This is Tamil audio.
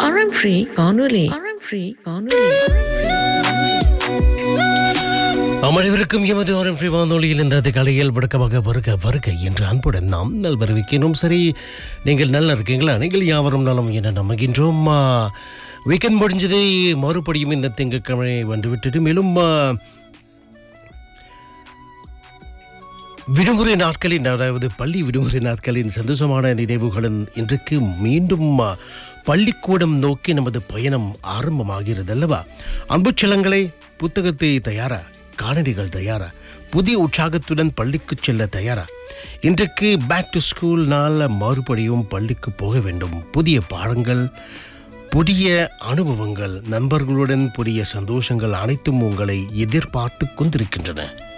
அறம் ஃப்ரீ வானொலி அறம் ஃப்ரீ வானொலி அமர்விருக்கும் எமது ஆரம் ஃப்ரீ வானொலியில் இந்த அதிகாலையில் வழக்கமாக வருக வருக என்று அன்புடன் நாம் நல்வரவிக்கிறோம் சரி நீங்கள் நல்லா இருக்கீங்களா நீங்கள் யாவரும் நலம் என நம்புகின்றோம் வீக்கெண்ட் முடிஞ்சது மறுபடியும் இந்த திங்கட்கிழமை வந்துவிட்டது மேலும் ஆ, விடுமுறை நாட்களின் அதாவது பள்ளி விடுமுறை நாட்களின் சந்தோஷமான நினைவுகளின் இன்றைக்கு மீண்டும் ஆ, பள்ளிக்கூடம் நோக்கி நமது பயணம் ஆரம்பமாகிறது அல்லவா அன்பு செல்லங்களே புத்தகத்தை தயாரா காணொலிகள் தயாரா புதிய உற்சாகத்துடன் பள்ளிக்கு செல்ல தயாரா இன்றைக்கு பேக் டு ஸ்கூல் நாள் மறுபடியும் பள்ளிக்கு போக வேண்டும் புதிய பாடங்கள் புதிய அனுபவங்கள் நண்பர்களுடன் புதிய சந்தோஷங்கள் அனைத்தும் உங்களை எதிர்பார்த்து கொண்டிருக்கின்றன